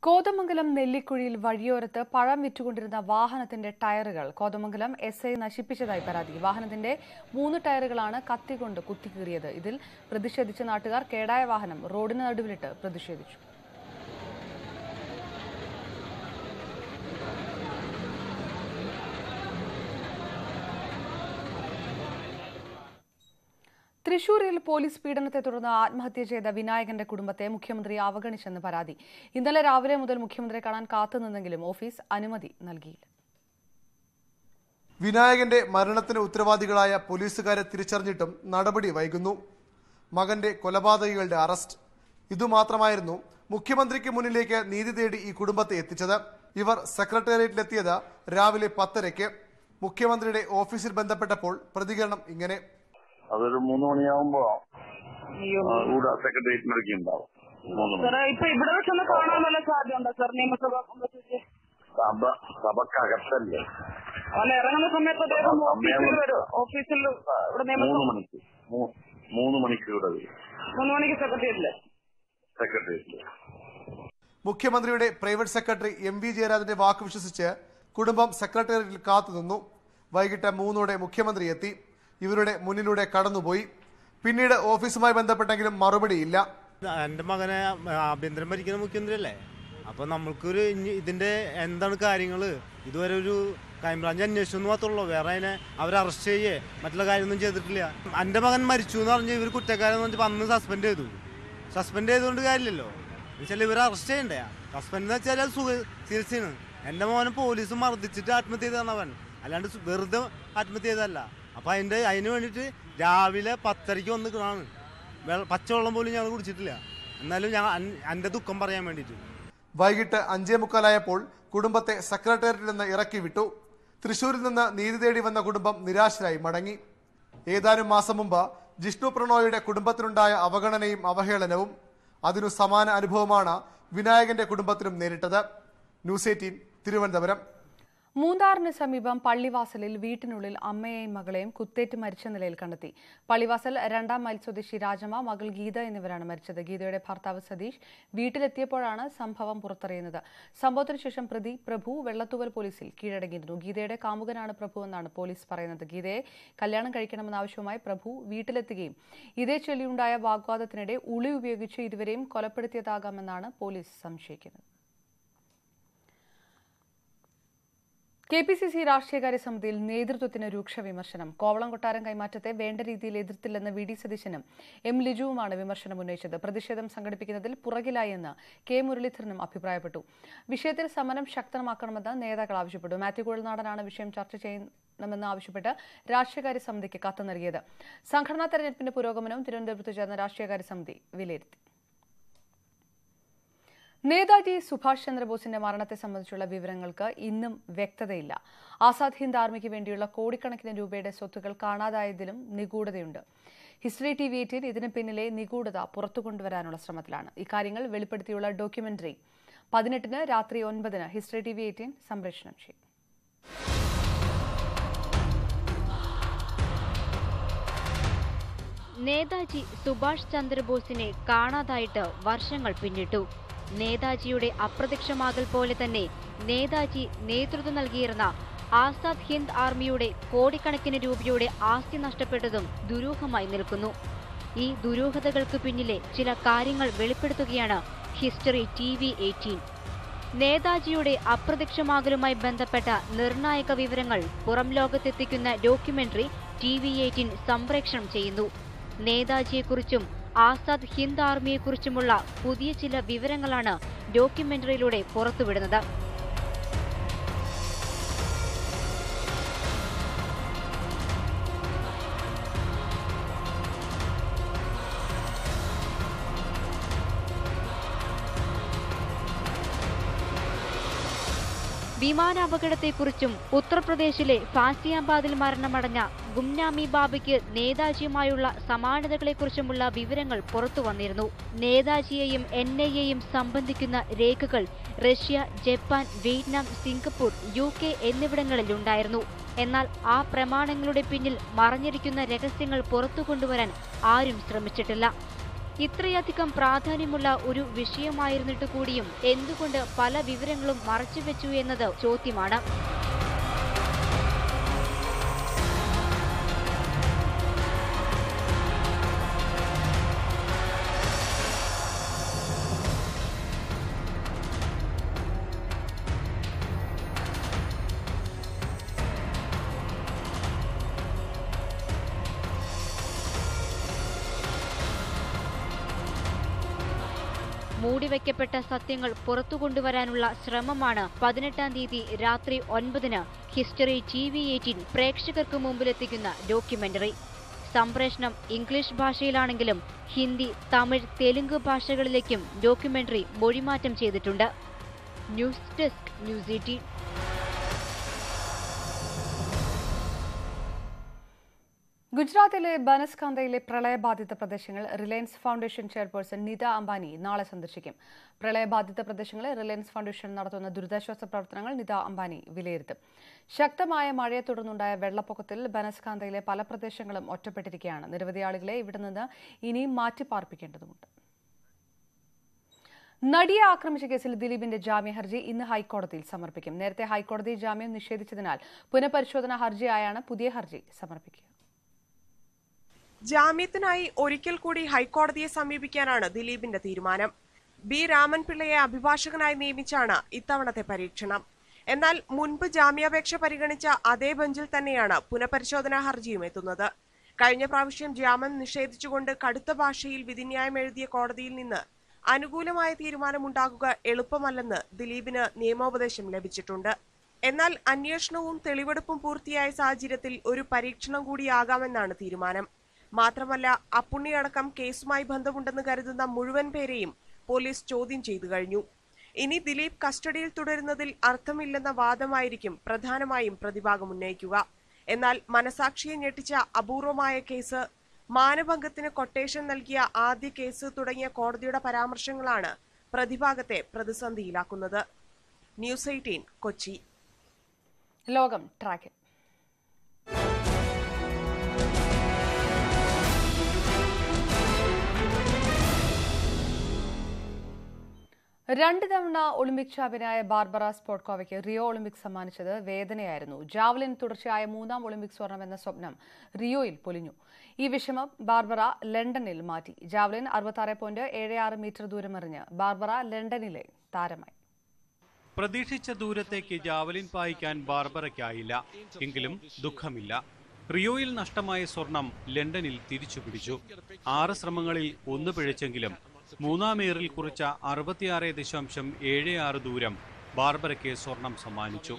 കോതമംഗലം നെല്ലിക്കുഴിയിൽ വഴിയോരത്ത് പഴം വിറ്റുകൊണ്ടിരുന്ന വാഹനത്തിന്റെ ടയറുകൾ കോതമംഗലം എസ് ഐ നശിപ്പിച്ചതായി പരാതി വാഹനത്തിന്റെ മൂന്ന് ടയറുകളാണ് കത്തികൊണ്ട് കുത്തിക്കീറിയത് ഇതിൽ പ്രതിഷേധിച്ച നാട്ടുകാർ കേടായ വാഹനം റോഡിന് നടുവിലിട്ട് പ്രതിഷേധിച്ചു തൃശൂരിൽ പോലീസ് പീഡനത്തെ തുടർന്ന് ആത്മഹത്യ ചെയ്ത വിനായകന്റെ കുടുംബത്തെ മുഖ്യമന്ത്രി അവഗണിച്ചെന്ന് പരാതി ഇന്നലെ രാവിലെ മുതൽ മുഖ്യമന്ത്രിയെ കാണാൻ കാത്തുനിന്നെങ്കിലും ഓഫീസ് അനുമതി നൽകിയില്ല വിനായകന്റെ മരണത്തിന് ഉത്തരവാദികളായ പോലീസുകാരെ തിരിച്ചറിഞ്ഞിട്ടും നടപടി വൈകുന്നു മകന്റെ കൊലപാതകികളുടെ അറസ്റ്റ് ഇതുമാത്രമായിരുന്നു മുഖ്യമന്ത്രിക്ക് മുന്നിലേക്ക് നീതി തേടി ഈ കുടുംബത്തെ എത്തിച്ചത് ഇവർ സെക്രട്ടേറിയറ്റിലെത്തിയത് രാവിലെ പത്തരയ്ക്ക് മുഖ്യമന്ത്രിയുടെ ഓഫീസിൽ ബന്ധപ്പെട്ടപ്പോൾ പ്രതികരണം ഇങ്ങനെ അതൊരു മൂന്ന് മണിയാവുമ്പോ അയ്യോ ആ, ഇവിടെ സെക്രട്ടേറിയറ്റിനടുക്കി ഉണ്ടാവും മൂന്ന് മണി സാറേ ഇപ്പൊ ഇവിടെ വെച്ചൊന്ന് കാണാൻ വല്ല സാധ്യത ഉണ്ടോ സാർ നിയമസഭ കോംപ്ലക്സിൽ സഭ സഭക്കകത്തല്ലേ അല്ല ഇറങ്ങുന്ന സമയത്ത് അദ്ദേഹം ആ, ഓഫീസിൽ സമയം- വരും ഓഫീസിൽ ഇവിടെ മൂന്ന് നിയമസഭ മണിക്ക് മൂ- മൂന്ന് മണിക്ക് ഇവിടെ വരും മൂന്ന് മണിക്ക് സെക്രട്ടേറിയറ്റില് സെക്രട്ടേറിയറ്റില് മുഖ്യമന്ത്രിയുടെ പ്രൈവറ്റ് സെക്രട്ടറി എം വി ജയരാജന്റെ വാക്ക് വിശ്വസിച്ച് കുടുംബം സെക്രട്ടേറിയറ്റിൽ കാത്തുനിന്നു വൈകിട്ട് മൂന്നോടെ മുഖ്യമന്ത്രി എത്തി ഇവരുടെ മുന്നിലൂടെ കടന്നുപോയി പിന്നീട് ഓഫീസുമായി ബന്ധപ്പെട്ടെങ്കിലും മറുപടിയില്ല എൻ്റെ മകനെ ആഭ്യന്തരം ഭരിക്കുന്ന മുഖ്യമന്ത്രിയല്ലേ അപ്പോൾ നമ്മൾക്കൊരു ഇനി ഇതിൻ്റെ എന്താണ് കാര്യങ്ങൾ ഇതുവരെ ഒരു ക്രൈംബ്രാഞ്ച് അന്വേഷിച്ചു മാത്രമല്ലോ വേറെ അതിനെ അവർ അറസ്റ്റ് ചെയ്യേ മറ്റുള്ള കാര്യമൊന്നും ചെയ്തിട്ടില്ല എൻ്റെ മകൻ മരിച്ചു എന്ന് പറഞ്ഞ് ഇവർ കുറ്റക്കാരെന്ന് പറഞ്ഞപ്പോൾ അന്ന് സസ്പെൻഡ് ചെയ്തു സസ്പെൻഡ് ചെയ്തുകൊണ്ട് കാര്യമില്ലല്ലോ എന്നുവെച്ചാൽ ഇവർ അറസ്റ്റ് ചെയ്യണ്ടേ സസ്പെൻഡ് എന്ന് വെച്ചാൽ അത് സുഖ ചികിത്സയാണ് എൻ്റെ മോനെ പോലീസ് മർദ്ദിച്ചിട്ട് ആത്മഹത്യ ചെയ്തതാണ് അവൻ അല്ലാണ്ട് സു- വെറുതെ ആത്മഹത്യ ചെയ്തതല്ല അപ്പോൾ അതിൻ്റെ അതിന് വേണ്ടിയിട്ട് രാവിലെ പത്തരയ്ക്ക് വന്ന് കാണാണ് വെള്ള പച്ചവെള്ളം പോലും ഞങ്ങൾ കുടിച്ചിട്ടില്ല എന്നാലും ഞാൻ എൻ്റെ ദുഃഖം പറയാൻ വേണ്ടിയിട്ട് വൈകിട്ട് അഞ്ചേ മുക്കാലായപ്പോൾ കുടുംബത്തെ സെക്രട്ടേറിയറ്റിൽ നിന്ന് ഇറക്കി വിട്ടു തൃശൂരിൽ നിന്ന് നീതി തേടി വന്ന കുടുംബം നിരാശരായി മടങ്ങി ഏതാനും മാസം മുമ്പ് ജിഷ്ണു പ്രണോയുടെ കുടുംബത്തിനുണ്ടായ അവഗണനയും അവഹേളനവും അതിനു സമാന അനുഭവമാണ് വിനായകന്റെ കുടുംബത്തിനും നേരിട്ടത് ന്യൂസ് എയ്റ്റീൻ തിരുവനന്തപുരം മൂന്നാറിന് സമീപം പള്ളിവാസലിൽ വീട്ടിനുള്ളിൽ അമ്മയെയും മകളെയും കുത്തേറ്റ് മരിച്ച നിലയിൽ കണ്ടെത്തി പള്ളിവാസൽ രണ്ടാം മൈൽ സ്വദേശി രാജമ്മ മകൾ ഗീത എന്നിവരാണ് മരിച്ചത് ഗീതയുടെ ഭർത്താവ് സതീഷ് വീട്ടിലെത്തിയപ്പോഴാണ് സംഭവം പുറത്തറിയുന്നത് സംഭവത്തിന് ശേഷം പ്രതി പ്രഭു വെള്ളത്തൂവൽ പോലീസിൽ കീഴടങ്ങിയിരുന്നു ഗീതയുടെ കാമുകനാണ് പ്രഭു എന്നാണ് പോലീസ് പറയുന്നത് ഗീതയെ കല്യാണം കഴിക്കണമെന്ന ആവശ്യവുമായി പ്രഭു വീട്ടിലെത്തുകയും ഇതേ ചൊല്ലിയുണ്ടായ വാഗ്വാദത്തിനിടെ ഉളി ഉപയോഗിച്ച് ഇരുവരെയും കൊലപ്പെടുത്തിയതാകാമെന്നാണ് പോലീസ് സംശയിക്കുന്നത് കെ പി സി സി രാഷ്ട്രീയകാര്യ സമിതിയിൽ നേതൃത്വത്തിന് രൂക്ഷ വിമർശനം കോവളം കൊട്ടാരം കൈമാറ്റത്തെ വേണ്ട രീതിയിൽ എതിർത്തില്ലെന്ന് വി ഡി സതീശനും എം ലിജുവുമാണ് വിമർശനം ഉന്നയിച്ചത് പ്രതിഷേധം സംഘടിപ്പിക്കുന്നതിൽ പുറകിലായി എന്ന് കെ മുരളീധരനും അഭിപ്രായപ്പെട്ടു വിഷയത്തിൽ സമരം ശക്തമാക്കണമെന്ന് നേതാക്കൾ ആവശ്യപ്പെട്ടു മാത്യു കുഴൽനാടനാണ് വിഷയം ചർച്ച ചെയ്യണമെന്ന് ആവശ്യപ്പെട്ട് രാഷ്ട്രീയകാര്യ സമിതിക്ക് കത്ത് നൽകിയത് സംഘടനാ തെരഞ്ഞെടുപ്പിന്റെ പുരോഗമനവും തിരുവനന്തപുരത്ത് ചേർന്ന രാഷ്ട്രീയകാര്യ സമിതി വിലയിരുത്തി നേതാജി സുഭാഷ് ചന്ദ്രബോസിന്റെ മരണത്തെ സംബന്ധിച്ചുള്ള വിവരങ്ങൾക്ക് ഇന്നും വ്യക്തതയില്ല ആസാദ് ഹിന്ദ് ആർമിക്ക് വേണ്ടിയുള്ള കോടിക്കണക്കിന് രൂപയുടെ സ്വത്തുക്കൾ കാണാതായതിലും നിഗൂഢതയുണ്ട് ഹിസ്റ്ററി ടി വി എയ്റ്റീൻ ഇതിന് പിന്നിലെ നിഗൂഢത പുറത്തു കൊണ്ടുവരാനുള്ള ശ്രമത്തിലാണ് ഇക്കാര്യങ്ങൾ വെളിപ്പെടുത്തിയുള്ള ഡോക്യുമെന്ററി പതിനെട്ടിന് രാത്രി ഒൻപതിന് ഹിസ്റ്ററി ടി വി എയ്റ്റീൻ സംപ്രേഷണം ചെയ്യും നേതാജി സുഭാഷ് ചന്ദ്രബോസിനെ കാണാതായിട്ട് വർഷങ്ങൾ പിന്നിട്ടു നേതാജിയുടെ അപ്രത്യക്ഷമാകൽ പോലെ തന്നെ നേതാജി നേതൃത്വം നൽകിയിരുന്ന ആസാദ് ഹിന്ദ് ആർമിയുടെ കോടിക്കണക്കിന് രൂപയുടെ ആസ്തി നഷ്ടപ്പെട്ടതും ദുരൂഹമായി നിൽക്കുന്നു ഈ ദുരൂഹതകൾക്ക് പിന്നിലെ ചില കാര്യങ്ങൾ വെളിപ്പെടുത്തുകയാണ് ഹിസ്റ്ററി ടി വി എയ്റ്റീൻ നേതാജിയുടെ അപ്രത്യക്ഷമാകലുമായി ബന്ധപ്പെട്ട നിർണായക വിവരങ്ങൾ പുറം ലോകത്തെത്തിക്കുന്ന ഡോക്യുമെന്ററി ടി വി എയ്റ്റീൻ സംപ്രേഷണം ചെയ്യുന്നു നേതാജിയെക്കുറിച്ചും ആസാദ് ഹിന്ദ് ആർമിയെക്കുറിച്ചുമുള്ള പുതിയ ചില വിവരങ്ങളാണ് ഡോക്യുമെന്ററിയിലൂടെ പുറത്തുവിടുന്നത് വിമാനാപകടത്തെക്കുറിച്ചും ഉത്തർപ്രദേശിലെ ഫാസിയാബാദിൽ മരണമടഞ്ഞ ഗുംനാമി ബാബയ്ക്ക് നേതാജിയുമായുള്ള സമാനതകളെക്കുറിച്ചുമുള്ള വിവരങ്ങൾ പുറത്തു വന്നിരുന്നു നേതാജിയെയും എൻ ഐയെയും സംബന്ധിക്കുന്ന രേഖകൾ Russia Japan Vietnam Singapore U K എന്നിവിടങ്ങളിൽ ഉണ്ടായിരുന്നു എന്നാൽ ആ പ്രമാണങ്ങളുടെ പിന്നിൽ മറഞ്ഞിരിക്കുന്ന രഹസ്യങ്ങൾ പുറത്തു കൊണ്ടുവരാൻ ആരും ശ്രമിച്ചിട്ടില്ല ഇത്രയധികം പ്രാധാന്യമുള്ള ഒരു വിഷയമായിരുന്നിട്ട് കൂടിയും എന്തുകൊണ്ട് പല വിവരങ്ങളും മറച്ചുവെച്ചു എന്നത് ചോദ്യമാണ് മൂടിവെക്കപ്പെട്ട സത്യങ്ങൾ പുറത്തു കൊണ്ടുവരാനുള്ള ശ്രമമാണ് പതിനെട്ടാം തീയതി രാത്രി ഒൻപതിന് ഹിസ്റ്ററി ടി വി എയ്റ്റീൻ പ്രേക്ഷകർക്ക് മുമ്പിലെത്തിക്കുന്ന ഡോക്യുമെന്ററി സംപ്രേഷണം ഇംഗ്ലീഷ് ഭാഷയിലാണെങ്കിലും ഹിന്ദി തമിഴ് തെലുങ്ക് ഭാഷകളിലേക്കും ഡോക്യുമെന്ററി മൊഴിമാറ്റം ചെയ്തിട്ടുണ്ട് ന്യൂസ് ഡെസ്ക് ന്യൂസ് എയ്റ്റീൻ ഗുജറാത്തിലെ ബനസ്കാന്തയിലെ പ്രളയബാധിത പ്രദേശങ്ങൾ Reliance Foundation chairperson Nita Ambani നാളെ സന്ദർശിക്കും പ്രളയബാധിത പ്രദേശങ്ങളിൽ റിലയൻസ് ഫൗണ്ടേഷൻ നടത്തുന്ന ദുരിതാശ്വാസ പ്രവർത്തനങ്ങൾ നിത അംബാനി വിലയിരുത്തും ശക്തമായ മഴയെ തുടർന്നുണ്ടായ വെള്ളപ്പൊക്കത്തിൽ ബനസ്കാന്തയിലെ പല പ്രദേശങ്ങളും ഒറ്റപ്പെട്ടിരിക്കുകയാണ് നിരവധി ആളുകളെ ഇവിടെ നിന്ന് ഇനിയും മാറ്റിപ്പാർപ്പിക്കേണ്ടതുണ്ട് നടിയെ ആക്രമിച്ച കേസിൽ ദിലീപിന്റെ ജാമ്യ ഹർജി ഇന്ന് ഹൈക്കോടതിയിൽ സമർപ്പിക്കും നേരത്തെ ഹൈക്കോടതി ജാമ്യം നിഷേധിച്ചതിനാൽ പുനഃപരിശോധനാ ഹർജിയായാണ് പുതിയ ഹർജി സമർപ്പിക്കുക ജാമ്യത്തിനായി ഒരിക്കൽ കൂടി ഹൈക്കോടതിയെ സമീപിക്കാനാണ് ദിലീപിന്റെ തീരുമാനം ബി രാമൻപിള്ളയെ അഭിഭാഷകനായി നിയമിച്ചാണ് ഇത്തവണത്തെ പരീക്ഷണം എന്നാൽ മുൻപ് ജാമ്യാപേക്ഷ പരിഗണിച്ച അതേ ബെഞ്ചിൽ തന്നെയാണ് പുനഃപരിശോധനാ ഹർജിയും എത്തുന്നത് കഴിഞ്ഞ പ്രാവശ്യം ജാമ്യം നിഷേധിച്ചുകൊണ്ട് കടുത്ത ഭാഷയിൽ വിധിന്യായം എഴുതിയ കോടതിയിൽ നിന്ന് അനുകൂലമായ തീരുമാനമുണ്ടാകുക എളുപ്പമല്ലെന്ന് ദിലീപിന് നിയമോപദേശം ലഭിച്ചിട്ടുണ്ട് എന്നാൽ അന്വേഷണവും തെളിവെടുപ്പും പൂർത്തിയായ സാഹചര്യത്തിൽ ഒരു പരീക്ഷണം കൂടിയാകാമെന്നാണ് തീരുമാനം മാത്രമല്ല അപ്പുണ്ണിയടക്കം കേസുമായി ബന്ധമുണ്ടെന്ന് കരുതുന്ന മുഴുവൻ പേരെയും പോലീസ് ചോദ്യം ചെയ്തു കഴിഞ്ഞു ഇനി ദിലീപ് കസ്റ്റഡിയിൽ തുടരുന്നതിൽ അർത്ഥമില്ലെന്ന വാദമായിരിക്കും പ്രധാനമായും പ്രതിഭാഗം ഉന്നയിക്കുക എന്നാൽ മനസാക്ഷിയെ ഞെട്ടിച്ച അപൂർവമായ കേസ് മാനഭംഗത്തിന് കൊട്ടേഷൻ നൽകിയ ആദ്യ കേസ് തുടങ്ങിയ കോടതിയുടെ പരാമർശങ്ങളാണ് പ്രതിഭാഗത്തെ പ്രതിസന്ധിയിലാക്കുന്നത് ന്യൂസ് എയ്റ്റീൻ കൊച്ചി ലോകം ട്രാക്കിൽ രണ്ട് തവണ ഒളിമ്പിക് ചാമ്പ്യനായ ബാർബറ സ്പോട്ട്കോവയ്ക്ക് റിയോ ഒളിമ്പിക്സ് സമ്മാനിച്ചത് വേദനയായിരുന്നു ജാവലിൻ തുടർച്ചയായ മൂന്നാം ഒളിമ്പിക് സ്വർണം എന്ന സ്വപ്നം റിയോയിൽ പൊലിഞ്ഞു ഈ വിഷമം ബാർബറ ലണ്ടനിൽ മാറ്റി ജാവലിൻ അറുപത്താറ് പോയിന്റ് ഏഴ് ആറ് മീറ്റർ ദൂരമെറിഞ്ഞ് ബാർബറ ലണ്ടനിലെ താരമായി പ്രതീക്ഷിച്ച ദൂരത്തേക്ക് ജാവലിൻ പായിക്കാൻ ബാർബറയ്ക്കായില്ല എങ്കിലും ദുഃഖമില്ല റിയോയിൽ നഷ്ടമായ സ്വർണം ലണ്ടനിൽ തിരിച്ചുപിടിച്ചു ആറ് ശ്രമങ്ങളിൽ ഒന്ന് പിഴച്ചെങ്കിലും മൂന്നാം ഏറിൽ കുറിച്ച അറുപത്തിയാറ് ദശാംശം ഏഴ് ആറ് ദൂരം ബാർബറയ്ക്ക് സ്വർണം സമ്മാനിച്ചു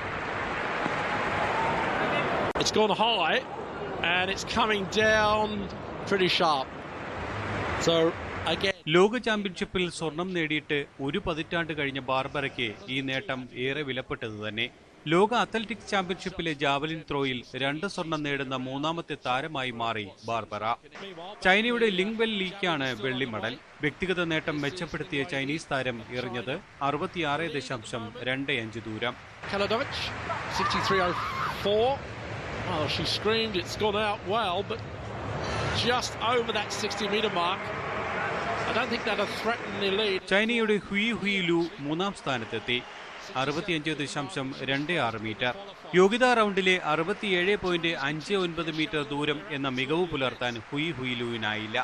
It's gone high and it's coming down pretty sharp. So again, ലോക ചാമ്പ്യൻഷിപ്പിൽ സ്വർണം നേടിയിട്ട് ഒരു പതിറ്റാണ്ട് കഴിഞ്ഞ ബാർബറയ്ക്ക് ഈ നേട്ടം ഏറെ വിലപ്പെട്ടത് തന്നെ ലോക അത്ലറ്റിക്സ് ചാമ്പ്യൻഷിപ്പിലെ ജാവലിൻ ത്രോയിൽ രണ്ട് സ്വർണം നേടുന്ന മൂന്നാമത്തെ താരമായി മാറി ബാർബറ ചൈനയുടെ ലിങ്വെൽ ലീക്കാണ് വെള്ളി മെഡൽ വ്യക്തിഗത നേട്ടം മെച്ചപ്പെടുത്തിയ ചൈനീസ് താരം എറിഞ്ഞത് അറുപത്തിയാറ് ദശാംശം രണ്ട് അഞ്ച് ദൂരം Kaladovic, 63.04. Oh, she screamed, it's gone out well, but just over that 60 metre mark. I don't think that'll threaten the lead. ചൈനയുടെ ഹുയി ഹുയി ലു മൂന്നാം സ്ഥാനത്തെത്തി അറുപത്തിയഞ്ച് ദശാംശം രണ്ട് ആറ് മീറ്റർ യോഗ്യതാ റൗണ്ടിലെ അറുപത്തിയേഴ് പോയിന്റ് അഞ്ച് ഒൻപത് മീറ്റർ ദൂരം എന്ന മികവ് പുലർത്താൻ ഹുയി ഹുയി ലുവിനായില്ല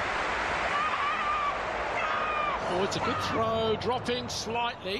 Oh, it's a good throw, dropping slightly.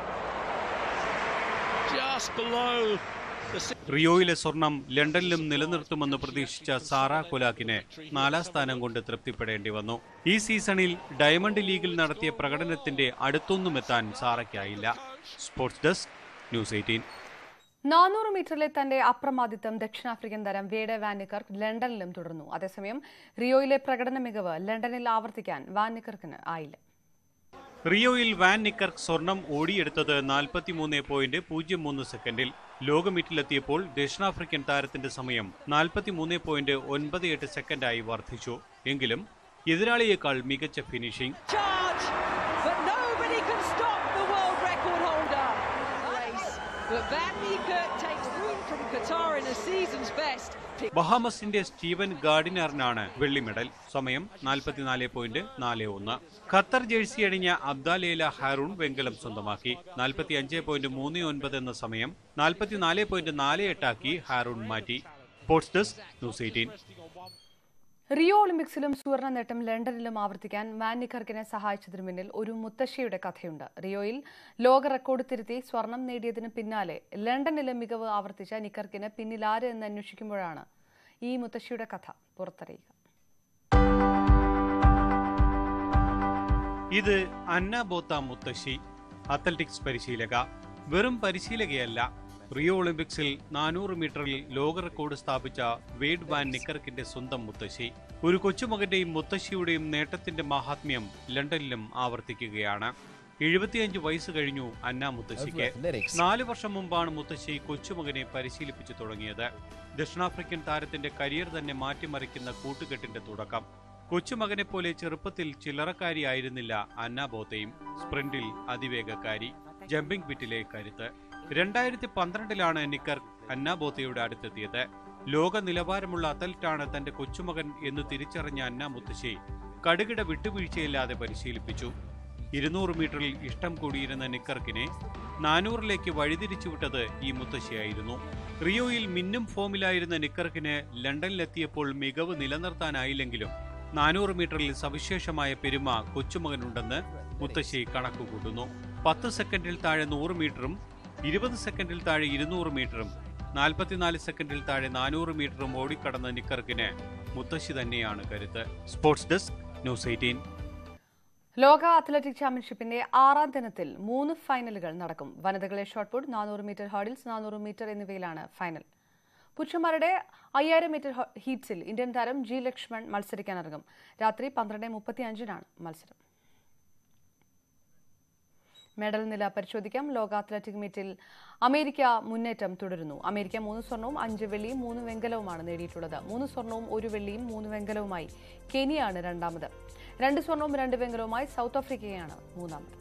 Just below the six. റിയോയിലെ സ്വർണം ലണ്ടനിലും നിലനിർത്തുമെന്ന് പ്രതീക്ഷിച്ച സാറ കൊലാക്കിന് നാലാം സ്ഥാനം കൊണ്ട് തൃപ്തിപ്പെടേണ്ടി വന്നു ഈ സീസണിൽ ഡയമണ്ട് ലീഗിൽ നടത്തിയ പ്രകടനത്തിന്റെ അടുത്തൊന്നുമെത്താൻ സാറയ്ക്കായില്ല സ്പോർട്സ് ഡെസ്ക് ന്യൂസ് എയ്റ്റീൻ നാനൂറ് മീറ്ററിലെ തന്റെ അപ്രമാദിത്വം ദക്ഷിണാഫ്രിക്കൻ താരം വേഡ വാനിക്കർക്ക് ലണ്ടനിലും തുടർന്നു അതേസമയം റിയോയിലെ പ്രകടന മികവ് ലണ്ടനിൽ ആവർത്തിക്കാൻ വാനിക്കർക്കിന് ആയില്ല റിയോയിൽ വാൻ നിക്കർക്ക് സ്വർണം ഓടിയെടുത്തത് നാൽപ്പത്തിമൂന്ന് പോയിന്റ് പൂജ്യം മൂന്ന് സെക്കൻഡിൽ ലോകമീറ്റിലെത്തിയപ്പോൾ ദക്ഷിണാഫ്രിക്കൻ താരത്തിന്റെ സമയം നാൽപ്പത്തിമൂന്ന് പോയിന്റ് ഒൻപത് എട്ട് സെക്കൻഡായി വർദ്ധിച്ചു എങ്കിലും എതിരാളിയേക്കാൾ മികച്ച finishing charge, but nobody can stop the world record holder. Race, but Van Niekerk takes room from Qatar in a season's best. ബഹാമസിന്റെ സ്റ്റീവൻ ഗാർഡിനറിനാണ് വെള്ളി മെഡൽ സമയം നാൽപ്പത്തിനാല് പോയിന്റ് നാല് ഒന്ന് ഖത്തർ ജേഴ്സി അണിഞ്ഞ അബ്ദാലേല ഹാറൂൺ വെങ്കലം സ്വന്തമാക്കി നാൽപ്പത്തി അഞ്ച് പോയിന്റ് മൂന്ന് ഒൻപത് എന്ന സമയം നാൽപ്പത്തിനാല് പോയിന്റ് നാല് എട്ടാക്കി ഹാറൂൺ മാറ്റി sports desk news eighteen Rio ഒളിമ്പിക്സിലും സുവർണ നേട്ടം ലണ്ടനിലും ആവർത്തിക്കാൻ വാൻ നിക്കർക്കിനെ സഹായിച്ചതിനു പിന്നിൽ ഒരു മുത്തശ്ശിയുടെ കഥയുണ്ട് റിയോയിൽ ലോക റെക്കോർഡ് തിരുത്തി സ്വർണം നേടിയതിന് പിന്നാലെ ലണ്ടനിലെ മികവ് ആവർത്തിച്ച നിക്കർക്കിന് പിന്നിലാര് എന്ന് അന്വേഷിക്കുമ്പോഴാണ് ഈ മുത്തശ്ശിയുടെ കഥ പുറത്തറിയുക ഇത് അന്ന ബോത്ത മുത്തശ്ശി അത്ലറ്റിക്സ് പരിശീലക വെറും പരിശീലകയല്ല റിയോ ഒളിമ്പിക്സിൽ നാനൂറ് മീറ്ററിൽ ലോക റെക്കോർഡ് സ്ഥാപിച്ച വേഡ് വാൻ നിക്കർക്കിന്റെ സ്വന്തം മുത്തശ്ശി ഒരു കൊച്ചുമകന്റെയും മുത്തശ്ശിയുടെയും നേട്ടത്തിന്റെ മഹാത്മ്യം ലണ്ടനിലും ആവർത്തിക്കുകയാണ് എഴുപത്തിയഞ്ച് വയസ്സ് കഴിഞ്ഞു അന്ന മുത്തശ്ശിക്ക് നാല് വർഷം മുമ്പാണ് മുത്തശ്ശി കൊച്ചുമകനെ പരിശീലിപ്പിച്ചു തുടങ്ങിയത് ദക്ഷിണാഫ്രിക്കൻ താരത്തിന്റെ കരിയർ തന്നെ മാറ്റിമറിക്കുന്ന കൂട്ടുകെട്ടിന്റെ തുടക്കം കൊച്ചുമകനെ പോലെ ചെറുപ്പത്തിൽ ചില്ലറക്കാരിയായിരുന്നില്ല അന്ന ബോത്തയും സ്പ്രിന്റിൽ അതിവേഗക്കാരി ജമ്പിംഗ് ബിറ്റിലെ കരുത്ത് രണ്ടായിരത്തി പന്ത്രണ്ടിലാണ് നിക്കർ അന്ന ബോത്തയുടെ അടുത്തെത്തിയത് ലോക നിലവാരമുള്ള അത്ലറ്റാണ് തന്റെ കൊച്ചുമകൻ എന്ന് തിരിച്ചറിഞ്ഞ അന്ന മുത്തശ്ശി കടുകിട വിട്ടുവീഴ്ചയില്ലാതെ പരിശീലിപ്പിച്ചു ഇരുന്നൂറ് മീറ്ററിൽ ഇഷ്ടം കൂടിയിരുന്ന നിക്കർക്കിനെ നാനൂറിലേക്ക് വഴിതിരിച്ചുവിട്ടത് ഈ മുത്തശ്ശിയായിരുന്നു റിയോയിൽ മിന്നും ഫോമിലായിരുന്ന നിക്കർക്കിന് ലണ്ടനിലെത്തിയപ്പോൾ മികവ് നിലനിർത്താനായില്ലെങ്കിലും നാനൂറ് മീറ്ററിൽ സവിശേഷമായ പെരുമ കൊച്ചുമകനുണ്ടെന്ന് മുത്തശ്ശി കണക്കുകൂട്ടുന്നു പത്ത് സെക്കൻഡിൽ താഴെ നൂറ് മീറ്ററും ഇരുപത് സെക്കൻഡിൽ താഴെ ഇരുന്നൂറ് മീറ്ററും നാൽപ്പത്തിനാല് സെക്കൻഡിൽ താഴെ നാനൂറ് മീറ്ററും ഓടിക്കടന്ന നിക്കർക്കിന് മുത്തശ്ശി തന്നെയാണ് കരുത്ത് സ്പോർട്സ് ഡെസ്ക് ന്യൂസ് എയ്റ്റീൻ ലോക അത്ലറ്റിക് ചാമ്പ്യൻഷിപ്പിന്റെ ആറാം ദിനത്തിൽ മൂന്ന് ഫൈനലുകൾ നടക്കും വനിതകളെ ഷോട്ട്പുട്ട് നാനൂറ് മീറ്റർ ഹർഡിൽസ് നാനൂറ് മീറ്റർ എന്നിവയിലാണ് ഫൈനൽ പുരുഷന്മാരുടെ അയ്യായിരം മീറ്റർ ഹ- ഹീറ്റ്സിൽ ഇന്ത്യൻ താരം ജി ലക്ഷ്മൺ മത്സരിക്കാനിറങ്ങും രാത്രി പന്ത്രണ്ട് മുപ്പത്തി അഞ്ചിനാണ് മത്സരം മെഡൽ നില പരിശോധിക്കാം ലോക അത്ലറ്റിക് മീറ്റിൽ അമേരിക്ക മുന്നേറ്റം തുടരുന്നു അമേരിക്ക മൂന്ന് സ്വർണവും അഞ്ച് വെള്ളിയും മൂന്ന് വെങ്കലവുമാണ് നേടിയിട്ടുള്ളത് മൂന്ന് സ്വർണവും ഒരു വെള്ളിയും മൂന്ന് വെങ്കലവുമായി കെനിയാണ് രണ്ടാമത് രണ്ട് സ്വർണവും രണ്ട് വെങ്കലവുമായി സൗത്ത് ആഫ്രിക്കയാണ് മൂന്നാമത്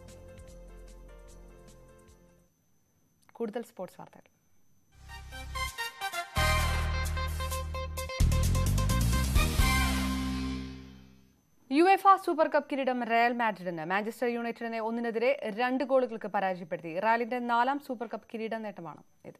കൂടുതൽ സ്പോർട്സ് വാർത്തകൾ യു എഫ സൂപ്പർ കപ്പ് കിരീടം റയൽ മാഡ്രിഡിന് മാഞ്ചസ്റ്റർ യുണൈറ്റഡിനെ ഒന്നിനെതിരെ രണ്ട് ഗോളുകൾക്ക് പരാജയപ്പെടുത്തി റയലിന്റെ നാലാം സൂപ്പർ കപ്പ് കിരീട നേട്ടമാണ് ഇത്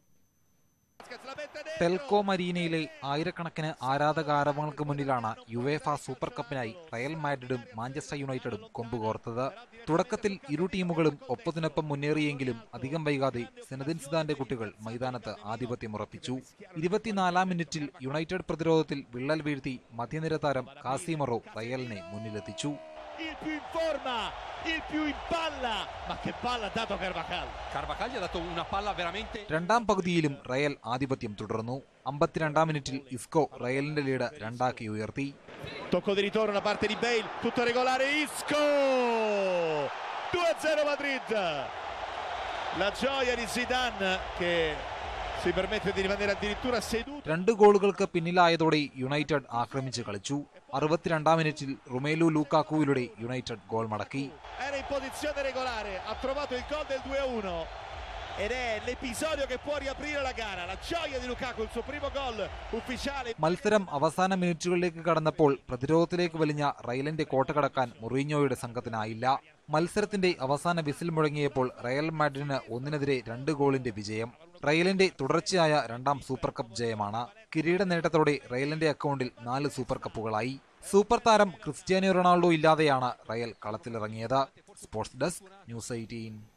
ടെൽകോ മരീനയിലെ ആയിരക്കണക്കിന് ആരാധകാരവങ്ങൾക്ക് മുന്നിലാണ് യുവേഫ സൂപ്പർ കപ്പിനായി റയൽ മാഡ്രിഡും മാഞ്ചസ്റ്റർ യുണൈറ്റഡും കൊമ്പുകോർത്തത് തുടക്കത്തിൽ ഇരു ടീമുകളും ഒപ്പത്തിനൊപ്പം മുന്നേറിയെങ്കിലും അധികം വൈകാതെ സെനദിൻ സിദാന്റെ കുട്ടികൾ മൈതാനത്ത് ആധിപത്യമുറപ്പിച്ചു ഇരുപത്തിനാലാം മിനിറ്റിൽ യുണൈറ്റഡ് പ്രതിരോധത്തിൽ വിള്ളൽ വീഴ്ത്തി മധ്യനിര താരം കാസിമറോ റയലിനെ മുന്നിലെത്തിച്ചു il più in forma, il più in palla, ma che palla ha dato Carvajal. Carvajal gli ha dato una palla veramente രണ്ടാം പകുതിയിലും റയൽ ആധിപത്യം തുടർന്നു അമ്പത്തിരണ്ടാം മിനിറ്റിൽ ഇസ്കോ റയലിന്റെ ലീഡ് രണ്ടാക്കി ഉയർത്തി Tocco di ritorno da parte di Bale, tutto regolare Isco! 2-0 Madrid. La gioia di Zidane che si permette di rimanere addirittura seduto. രണ്ട് ഗോളുകൾക്ക് പിന്നിലായതോടെ United ആക്രമിച്ച് കളിച്ചു അറുപത്തിരണ്ടാം മിനിറ്റിൽ റുമേലു ലൂക്കാക്കുവിലൂടെ യുണൈറ്റഡ് ഗോൾ മടക്കി Era in posizione regolare, ha trovato il gol del 2-1 ed è l'episodio che può riaprire la gara. La gioia di Lukaku, il suo primo gol ufficiale. മത്സരം അവസാന മിനിറ്റുകളിലേക്ക് കടന്നപ്പോൾ പ്രതിരോധത്തിലേക്ക് വലിഞ്ഞ റയലിന്റെ കോട്ട കടക്കാൻ മൊറീഞ്ഞോയുടെ സംഘത്തിനായില്ല മത്സരത്തിന്റെ അവസാന വിസിൽ മുഴങ്ങിയപ്പോൾ റയൽ മാഡ്രിഡിന് ഒന്നിനെതിരെ രണ്ട് ഗോളിന്റെ വിജയം റയലിന്റെ തുടർച്ചയായ രണ്ടാം സൂപ്പർ കപ്പ് ജയമാണ് കിരീട നേട്ടത്തോടെ റയലിന്റെ അക്കൗണ്ടിൽ നാല് സൂപ്പർ കപ്പുകളായി സൂപ്പർ താരം ക്രിസ്ത്യാനോ റൊണാൾഡോ ഇല്ലാതെയാണ് റയൽ കളത്തിലിറങ്ങിയത് സ്പോർട്സ് ഡെസ്ക് ന്യൂസ് എയ്റ്റീൻ